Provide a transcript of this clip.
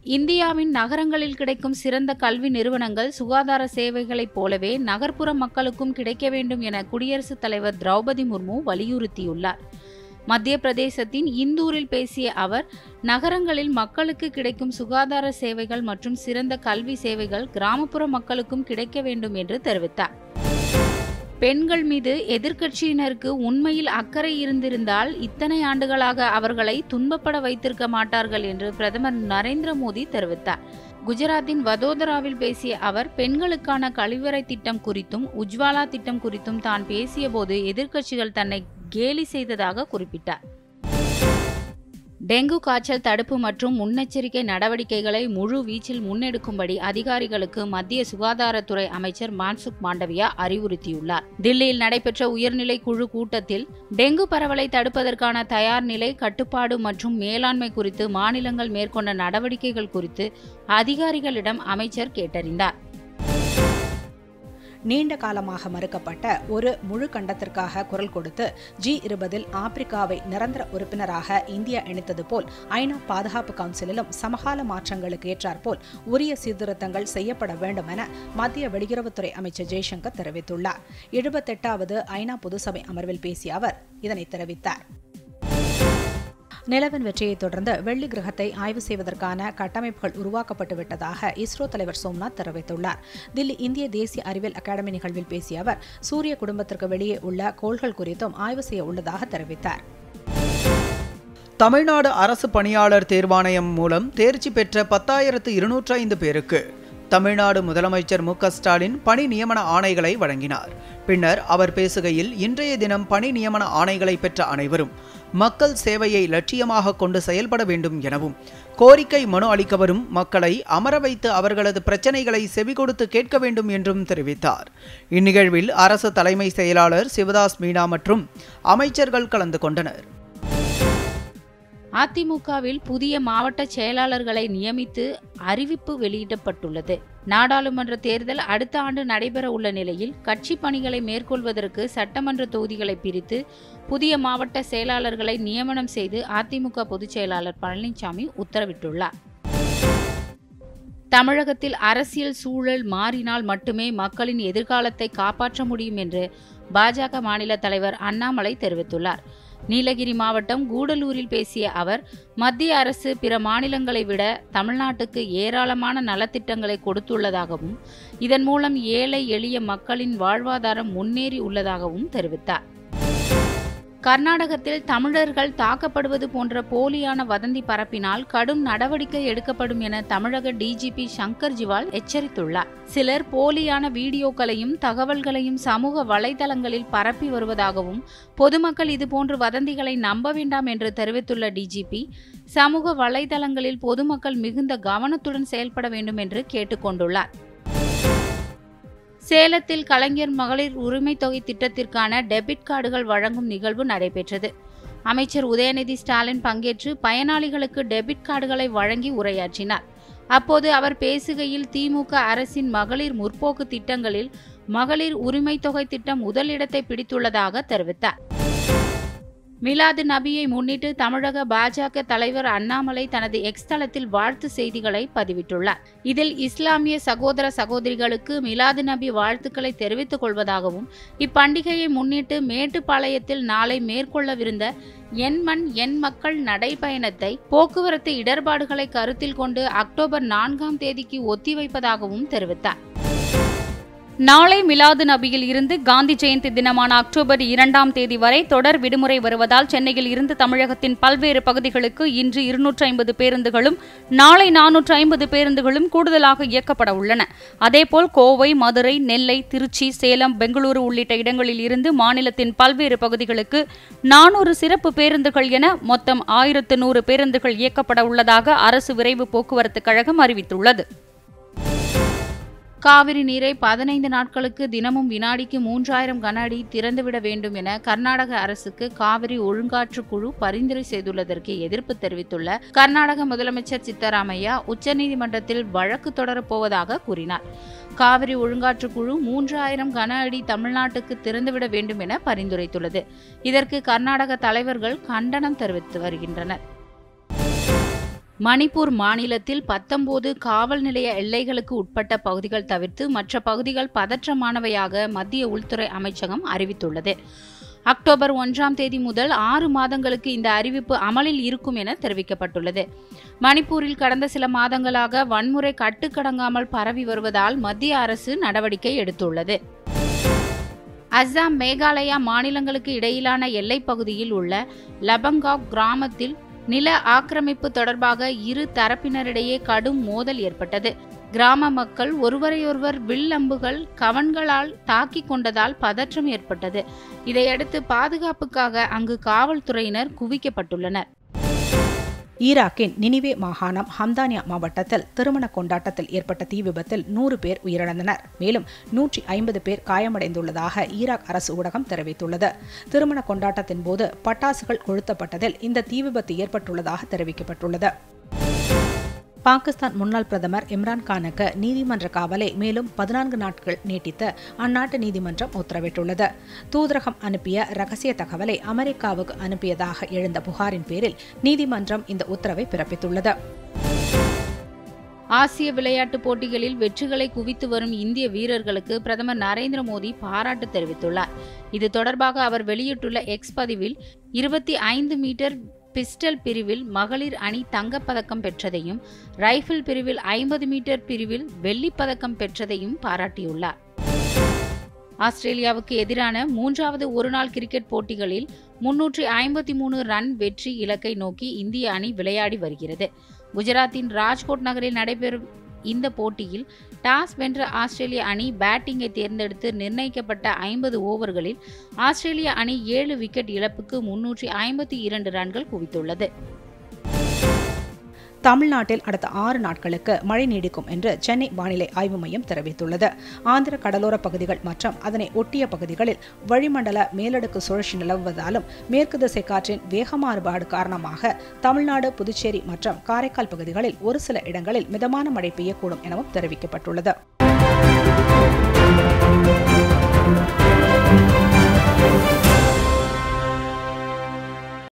இந்தியாவின் நகரங்களில் கிடைக்கும் சிறந்த கல்வி நிறுவனங்கள் சுகாதார சேவைகளைப் போலவே நகர்ப்புற மக்களுக்கும் கிடைக்க வேண்டும் என குடியரசுத் தலைவர் திரௌபதி முர்மு வலியுறுத்தியுள்ளார் மத்திய பிரதேசத்தின் இந்தூரில் பேசிய அவர் நகரங்களில் மக்களுக்கு கிடைக்கும் சுகாதார சேவைகள் மற்றும் சிறந்த கல்வி சேவைகள் கிராமப்புற மக்களுக்கும் கிடைக்க வேண்டும் என்று தெரிவித்தார் பெண்கள் மீது எதிர்க்கட்சியினருக்கு உண்மையில் அக்கறை இருந்திருந்தால் இத்தனை ஆண்டுகளாக அவர்களை துன்பப்பட வைத்திருக்க மாட்டார்கள் என்று பிரதமர் நரேந்திர மோடி தெரிவித்தார் குஜராத்தின் வதோதராவில் பேசிய அவர் பெண்களுக்கான கழிவறை திட்டம் குறித்தும் உஜ்வாலா திட்டம் குறித்தும் தான் பேசியபோது எதிர்க்கட்சிகள் தன்னை கேலி செய்ததாக குறிப்பிட்டார் டெங்கு காய்ச்சல் தடுப்பு மற்றும் முன்னெச்சரிக்கை நடவடிக்கைகளை முழு வீச்சில் முன்னெடுக்கும்படி அதிகாரிகளுக்கு மத்திய சுகாதாரத்துறை அமைச்சர் மான்சுக் மாண்டவியா அறிவுறுத்தியுள்ளார் தில்லியில் நடைபெற்ற உயர்நிலை குழு கூட்டத்தில் டெங்கு பரவலை தடுப்பதற்கான தயார் நிலை கட்டுப்பாடு மற்றும் மேலாண்மை குறித்து மாநிலங்கள் மேற்கொண்ட நடவடிக்கைகள் குறித்து அதிகாரிகளிடம் அமைச்சர் கேட்டறிந்தார் நீண்ட காலமாக மறுக்கப்பட்ட ஒரு முழு கண்டத்திற்காக குரல் கொடுத்து ஜி இருபதில் ஆப்பிரிக்காவை நிரந்தர உறுப்பினராக இந்தியா இணைத்தது போல் ஐநா பாதுகாப்பு கவுன்சிலிலும் சமகால மாற்றங்களுக்கு ஏற்றாற்போல் உரிய சீர்திருத்தங்கள் செய்யப்பட வேண்டும் என மத்திய வெளியுறவுத்துறை அமைச்சர் ஜெய்சங்கர் தெரிவித்துள்ளார் எழுபத்தெட்டாவது ஐநா பொதுசபை அமர்வில் பேசிய அவர் இதனை தெரிவித்தார் நிலவின் வெற்றியை தொடர்ந்து வெள்ளி கிரகத்தை ஆய்வு செய்வதற்கான கட்டமைப்புகள் உருவாக்கப்பட்டு விட்டதாக இஸ்ரோ தலைவர் சோம்நாத் தெரிவித்துள்ளார் தில்லி இந்திய தேசிய அறிவியல் அகாடமி நிகழ்வில் பேசிய அவர் சூரிய குடும்பத்திற்கு வெளியே உள்ள கோள்கள் குறித்தும் ஆய்வு செய்ய உள்ளதாக தெரிவித்தார் தமிழ்நாடு அரசு பணியாளர் தேர்வாணையம் மூலம் தேர்ச்சி பெற்ற பத்தாயிரத்து இருநூற்று ஐந்து பேருக்கு தமிழ்நாடு முதலமைச்சர் மு க ஸ்டாலின் பணி நியமன ஆணைகளை வழங்கினார் பின்னர் அவர் பேசுகையில் இன்றைய தினம் பணி நியமன ஆணைகளை பெற்ற அனைவரும் மக்கள் சேவையை லட்சியமாக கொண்டு செயல்பட வேண்டும் எனவும் கோரிக்கை மனு அளிக்க வரும் மக்களை அமர வைத்து அவர்களது பிரச்சனைகளை செவிகொடுத்து கேட்க வேண்டும் என்றும் தெரிவித்தார் இந்நிகழ்வில் அரசு தலைமை செயலாளர் சிவதாஸ் மீனா மற்றும் அமைச்சர்கள் கலந்து கொண்டனர் அதிமுகவில் புதிய மாவட்ட செயலாளர்களை நியமித்து அறிவிப்பு வெளியிடப்பட்டுள்ளது நாடாளுமன்ற தேர்தல் அடுத்த ஆண்டு நடைபெற உள்ள நிலையில் கட்சி பணிகளை மேற்கொள்வதற்கு சட்டமன்ற தொகுதிகளை பிரித்து புதிய மாவட்ட செயலாளர்களை நியமனம் செய்து அதிமுக பொதுச் செயலாளர் பழனிசாமி உத்தரவிட்டுள்ளார் தமிழகத்தில் அரசியல் சூழல் மாறினால் மட்டுமே மக்களின் எதிர்காலத்தை காப்பாற்ற முடியும் என்று பாஜக மாநில தலைவர் அண்ணாமலை தெரிவித்துள்ளார் நீலகிரி மாவட்டம் கூடலூரில் பேசிய அவர் மத்திய அரசு பிற மாநிலங்களை விட தமிழ்நாட்டுக்கு ஏராளமான நலத்திட்டங்களை கொடுத்துள்ளதாகவும் இதன் மூலம் ஏழை எளிய மக்களின் வாழ்வாதாரம் முன்னேறி உள்ளதாகவும் தெரிவித்தார் கர்நாடகத்தில் தமிழர்கள் தாக்கப்படுவது போன்ற போலியான வதந்தி பரப்பினால் கடும் நடவடிக்கை எடுக்கப்படும் என தமிழக டிஜிபி சங்கர் ஜிவால் எச்சரித்துள்ளார் சிலர் போலியான வீடியோக்களையும் தகவல்களையும் சமூக வலைதளங்களில் பரப்பி வருவதாகவும் பொதுமக்கள் இதுபோன்ற வதந்திகளை நம்ப வேண்டாம் என்று தெரிவித்துள்ள டிஜிபி சமூக வலைதளங்களில் பொதுமக்கள் மிகுந்த கவனத்துடன் செயல்பட வேண்டும் என்று கேட்டுக்கொண்டுள்ளார் சேலத்தில் கலைஞர் மகளிர் உரிமை தொகை திட்டத்திற்கான டெபிட் கார்டுகள் வழங்கும் நிகழ்வு நடைபெற்றது அமைச்சர் உதயநிதி ஸ்டாலின் பங்கேற்று பயனாளிகளுக்கு டெபிட் கார்டுகளை வழங்கி உரையாற்றினார் அப்போது அவர் பேசுகையில் திமுக அரசின் மகளிர் முற்போக்கு திட்டங்களில் மகளிர் உரிமை தொகை திட்டம் முதலிடத்தை பிடித்துள்ளதாக தெரிவித்தார் மிலாது நபியை முன்னிட்டு தமிழக பாஜக தலைவர் அண்ணாமலை தனது எக்ஸ் தளத்தில் வாழ்த்து செய்திகளை பதிவிட்டுள்ளார் இதில் இஸ்லாமிய சகோதர சகோதரிகளுக்கு மிலாது நபி வாழ்த்துக்களை தெரிவித்துக் கொள்வதாகவும் இப்பண்டிகையை முன்னிட்டு மேட்டுப்பாளையத்தில் நாளை மேற்கொள்ளவிருந்த என் மண் என் மக்கள் நடைபயணத்தை போக்குவரத்து இடர்பாடுகளை கருத்தில் கொண்டு அக்டோபர் நான்காம் தேதிக்கு ஒத்திவைப்பதாகவும் தெரிவித்தார் நாளை மிலாது நபியில் இருந்து காந்தி ஜெயந்தி தினமான அக்டோபர் இரண்டாம் தேதி வரை தொடர் விடுமுறை வருவதால் சென்னையில் இருந்து தமிழகத்தின் பல்வேறு பகுதிகளுக்கு இன்று இருநூற்றி ஐம்பது பேருந்துகளும் நாளை நானூற்று ஐம்பது பேருந்துகளும் கூடுதலாக இயக்கப்பட உள்ளன அதேபோல் கோவை மதுரை நெல்லை திருச்சி சேலம் பெங்களூரு உள்ளிட்ட இடங்களில் இருந்து மாநிலத்தின் பல்வேறு பகுதிகளுக்கு நானூறு சிறப்பு பேருந்துகள் என மொத்தம் ஆயிரத்து நூறு பேருந்துகள் இயக்கப்பட உள்ளதாக அரசு விரைவு போக்குவரத்து கழகம் அறிவித்துள்ளது காவிரி நீரை பதினைந்து நாட்களுக்கு தினமும் வினாடிக்கு மூன்றாயிரம் கன அடி திறந்துவிட வேண்டும் என கர்நாடக அரசுக்கு காவிரி ஒழுங்காற்று குழு பரிந்துரை செய்துள்ளதற்கு எதிர்ப்பு தெரிவித்துள்ள கர்நாடக முதலமைச்சர் சித்தராமையா உச்சநீதிமன்றத்தில் வழக்கு தொடரப்போவதாக கூறினார் காவிரி ஒழுங்காற்று குழு மூன்றாயிரம் கன அடி தமிழ்நாட்டுக்கு திறந்துவிட வேண்டும் என பரிந்துரைத்துள்ளது இதற்கு கர்நாடக தலைவர்கள் கண்டனம் தெரிவித்து வருகின்றனர் மணிப்பூர் மாநிலத்தில் பத்தொன்பது காவல் நிலைய எல்லைகளுக்கு உட்பட்ட பகுதிகள் தவிர்த்து மற்ற பகுதிகள் பதற்றமானவையாக மத்திய உள்துறை அமைச்சகம் அறிவித்துள்ளது அக்டோபர் ஒன்றாம் தேதி முதல் ஆறு மாதங்களுக்கு இந்த அறிவிப்பு அமலில் இருக்கும் என தெரிவிக்கப்பட்டுள்ளது மணிப்பூரில் கடந்த சில மாதங்களாக வன்முறை கட்டுக்கடங்காமல் பரவி வருவதால் மத்திய அரசு நடவடிக்கை எடுத்துள்ளது அஸ்ஸாம் மேகாலயா மாநிலங்களுக்கு இடையிலான எல்லைப் பகுதியில் உள்ள லபங்காவ் கிராமத்தில் நில ஆக்கிரமிப்பு தொடர்பாக இரு தரப்பினரிடையே கடும் மோதல் ஏற்பட்டது கிராம மக்கள் ஒருவரையொருவர் வில் அம்புகள் கவன்களால் தாக்கிக் கொண்டதால் பதற்றம் ஏற்பட்டது இதையடுத்து பாதுகாப்புக்காக அங்கு காவல்துறையினர் குவிக்கப்பட்டுள்ளனர் ஈராக்கின் நினிவே மாகாணம் ஹம்தானியா மாவட்டத்தில் திருமண கொண்டாட்டத்தில் ஏற்பட்ட தீ விபத்தில் நூறு பேர் உயிரிழந்தனர் மேலும் நூற்றி ஐம்பது பேர் காயமடைந்துள்ளதாக ஈராக் அரசு ஊடகம் தெரிவித்துள்ளது திருமண கொண்டாட்டத்தின் போது பட்டாசுகள் கொளுத்தப்பட்டதில் இந்த தீ விபத்து ஏற்பட்டுள்ளதாக தெரிவிக்கப்பட்டுள்ளது பாகிஸ்தான் முன்னாள் பிரதமர் இம்ரான்கானுக்கு நீதிமன்ற காவலை மேலும் பதினான்கு நாட்கள் நீட்டித்து அந்நாட்டு நீதிமன்றம் உத்தரவிட்டுள்ளது தூதரகம் அனுப்பிய ரகசிய தகவலை அமெரிக்காவுக்கு அனுப்பியதாக எழுந்த புகாரின் பேரில் நீதிமன்றம் இந்த உத்தரவை பிறப்பித்துள்ளது ஆசிய விளையாட்டுப் போட்டிகளில் வெற்றிகளை குவித்து வரும் இந்திய வீரர்களுக்கு பிரதமர் நரேந்திர மோடி பாராட்டு தெரிவித்துள்ளார் இது தொடர்பாக அவர் வெளியிட்டுள்ள எக்ஸ் பதிவில் இருபத்தி ஐந்து மீட்டர் பிஸ்டல் பிரிவில் மகளிர் அணி தங்கப்பதக்கம் பெற்றதையும் ரைபிள் பிரிவில் ஐம்பது மீட்டர் பிரிவில் வெள்ளிப் பதக்கம் பெற்றதையும் பாராட்டியுள்ளார் ஆஸ்திரேலியாவுக்கு எதிரான மூன்றாவது ஒருநாள் கிரிக்கெட் போட்டிகளில் முன்னூற்றி ஐம்பத்தி மூணு ரன் வெற்றி இலக்கை நோக்கி இந்திய அணி விளையாடி வருகிறது குஜராத்தின் ராஜ்கோட் நகரில் நடைபெறும் இந்த போட்டியில் டாஸ் வென்ற ஆஸ்திரேலிய அணி பேட்டிங்கை தேர்ந்தெடுத்து நிர்ணயிக்கப்பட்ட ஐம்பது ஓவர்களில் ஆஸ்திரேலிய அணி ஏழு விக்கெட் இழப்புக்கு முன்னூற்றி ஐம்பத்தி இரண்டு ரன்கள் குவித்துள்ளது தமிழ்நாட்டில் அடுத்த ஆறு நாட்களுக்கு மழை நீடிக்கும் என்று சென்னை வானிலை ஆய்வு மையம் தெரிவித்துள்ளது ஆந்திர கடலோர பகுதிகள் மற்றும் அதனை ஒட்டிய பகுதிகளில் வளிமண்டல மேலடுக்கு சுழற்சி நிலவுவதாலும் மேற்கு திசை காற்றின் வேக மாறுபாடு காரணமாக தமிழ்நாடு புதுச்சேரி மற்றும் காரைக்கால் பகுதிகளில் ஒரு சில இடங்களில் மிதமான மழை பெய்யக்கூடும் எனவும் தெரிவிக்கப்பட்டுள்ளது